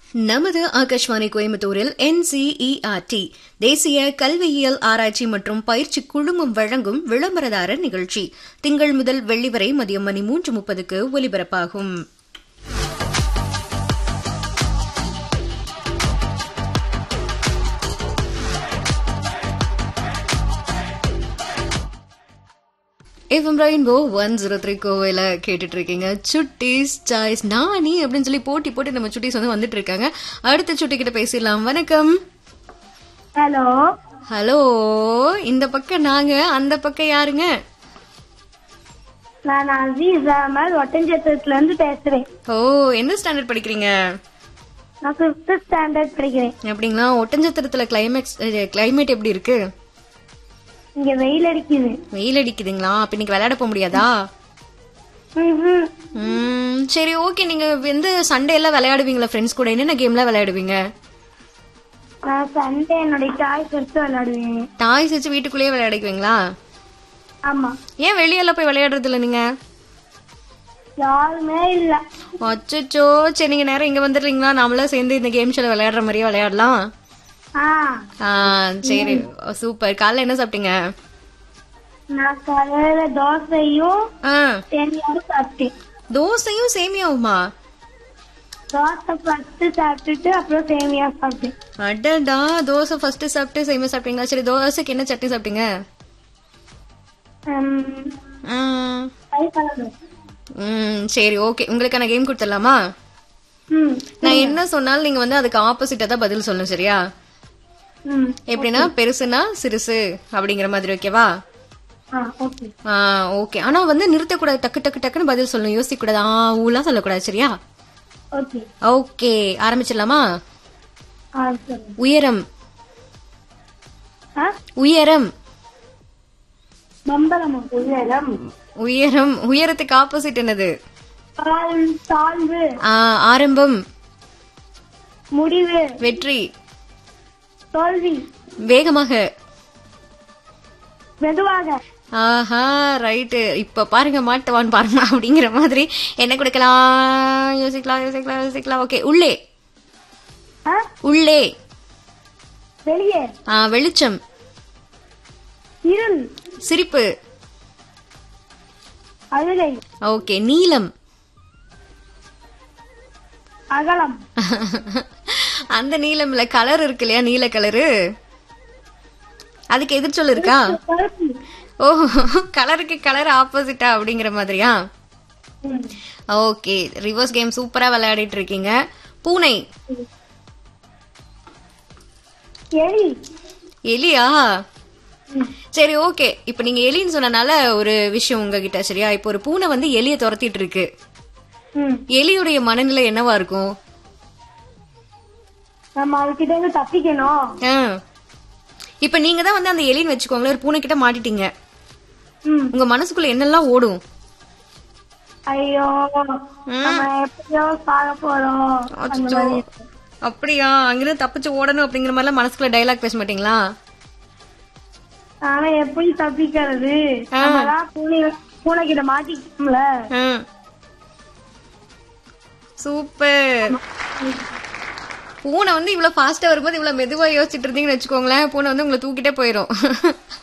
நமது ஆகாஷ்வாணி கோயம்புத்தூரில் என்சிஇஆர்டி தேசிய கல்வியியல் ஆராய்ச்சி மற்றும் பயிற்சி குழுமம் வழங்கும் விளம்பரதாரர் நிகழ்ச்சி திங்கள் முதல் வெள்ளி வரை மதியம் மணி மூன்று முப்பதுக்கு ஒலிபரப்பாகும் FM rainbow one zero three கோவையில் கேட்டுட்டு இருக்கீங்க சுட்டீஸ் சாய்ஸ் நானி அப்படின்னு சொல்லி போட்டி போட்டு நம்ம சுட்டீஸ் வந்து வந்துட்டு இருக்காங்க அடுத்த சுட்டி கிட்ட பேசிடலாம் வணக்கம் ஹலோ ஹலோ இந்த பக்கம் நாங்க அந்த பக்கம் யாருங்க நான் அசீஸ் அகமது ஒட்டஞ்சத்திரத்துல இருந்து பேசுறேன் ஓ எந்த ஸ்டாண்டர்ட் படிக்கிறீங்க நான் பிப்த் ஸ்டாண்டர்ட் படிக்கிறேன் அப்படிங்களா ஒட்டஞ்சத்திரத்துல கிளைமேக்ஸ் கிளைமேட் எப்படி இருக்கு இங்க வெயில் அடிக்குது வெயில் அடிக்குதுங்களா அப்ப இன்னைக்கு விளையாட போக முடியாதா ம்ஹும். ம் சரி ஓகே நீங்க வந்து சண்டே எல்லாம் விளையாடுவீங்களா ஃப்ரெண்ட்ஸ் கூட என்னென்ன கேம்லாம் விளையாடுவீங்க நான் சண்டே என்னுடைய டாய்ஸ் எடுத்து விளையாடுவேன் டாய்ஸ் வச்சு வீட்டுக்குள்ளேயே விளையாடிக்குவீங்களா ஆமா ஏன் வெளியெல்லாம் போய் விளையாடுறது இல்ல நீங்க யாருமே இல்ல அச்சோ சரி நீங்க நேரம் இங்க வந்துடுறீங்களா நாமளாம் சேர்ந்து இந்த கேம் ஷோல விளையாடுற மாதிரியே விளையாடலாம் ஆ ஆ சரி சூப்பர் காலைல என்ன சாப்பிட்டீங்க நான் காலையில தோசையும் ஆ சேமியாவும் சாப்பிட்டேன் தோசையும் சேமியாவுமா தோசை ஃபர்ஸ்ட் சாப்பிட்டுட்டு அப்புறம் சேமியா சாப்பிட்டேன் அடடா தோசை ஃபர்ஸ்ட் சாப்பிட்டு சேமியா சாப்பிட்டீங்களா சரி தோசைக்கு என்ன சட்னி சாப்பிட்டீங்க ம், ம், கறிக்குழம்பு. ம் சரி ஓகே உங்களுக்கான கேம் கொடுத்துடலாமா ம் நான் என்ன சொன்னாலும் நீங்க வந்து அதுக்கு ஆப்போசிட்டா தான் பதில் சொல்லணும் சரியா ம் எப்படின்னா பெருசுனா சிறுசு அப்படிங்கிற மாதிரி ஓகேவா ஆ ஓகே ஆ ஓகே ஆனா வந்து நிறுத்தக்கூடாது டக்கு டக்கு டக்குன்னு பதில் சொல்லணும் யோசிக்க கூடாது ஆ ஊலாம் சொல்லக்கூடாது சரியா ஓகே ஓகே ஆரம்பிச்சிடலாமா ஆ சரி உயரம் ஆ உயரம் மம்பளம் உயரம் உயரம் உயரத்துக்கு ஆப்போசிட் என்னது தாழ் தாழ்வு ஆ, ஆரம்பம் முடிவு வெற்றி தோல்வி வேகமாக மெதுவாக ஆஹா ரைட்டு இப்ப பாருங்க மாட்டுவான் பாருங்க அப்படிங்கிற மாதிரி என்ன கொடுக்கலாம் யோசிக்கலாம் யோசிக்கலாம் யோசிக்கலாம் ஓகே உள்ளே ஆ? உள்ளே வெளியே ஆ, வெளிச்சம் இருள் சிரிப்பு அழுகை ஓகே நீலம் அகலம் அந்த நீலம்ல கலர் இருக்கு இல்லையா நீல கலரு அதுக்கு எதிர்ச்சொல் இருக்கா கருப்பு ஓ கலருக்கு கலர் ஆப்போசிட்டா அப்படிங்கிற மாதிரியா ம். ஓகே ரிவர்ஸ் கேம் சூப்பரா விளையாடிட்டு இருக்கீங்க பூனை எலி எலியா ம். சரி ஓகே இப்போ நீங்க எலின்னு சொன்னனால ஒரு விஷயம் உங்ககிட்ட சரியா இப்போ ஒரு பூனை வந்து எலிய துரத்திட்டு இருக்கு ம். எலியுடைய மனநிலை என்னவா இருக்கும் நம்ம அதுகிட்ட இருந்து தப்பிக்கணும் ஆ. இப்ப நீங்க தான் வந்து அந்த எலின்னு வச்சுக்கோங்களேன் ஒரு பூனை கிட்ட மாட்டிட்டீங்க ம். உங்க மனசுக்குள்ள என்னெல்லாம் ஓடும் ஐயோ நம்ம எப்படியோ சாக போறோம் அந்த அச்சோ. மாதிரி அப்படியா அங்கிருந்து தப்பிச்சு ஓடணும் அப்படிங்கிற மாதிரிலாம் மனசுக்குள்ள டைலாக் பேச மாட்டீங்களா ஆனா எப்படி தப்பிக்கிறது நம்மதான் பூனை பூனை கிட்ட மாட்டிக்கோம்ல ஆ. சூப்பர் பூனை வந்து இவ்வளவு ஃபாஸ்டா வரும்போது இவ்வளவு மெதுவா யோசிச்சுட்டு இருந்தீங்கன்னு வச்சுக்கோங்களேன் பூனை வந்து உங்களை தூக்கிட்டே போயிரும்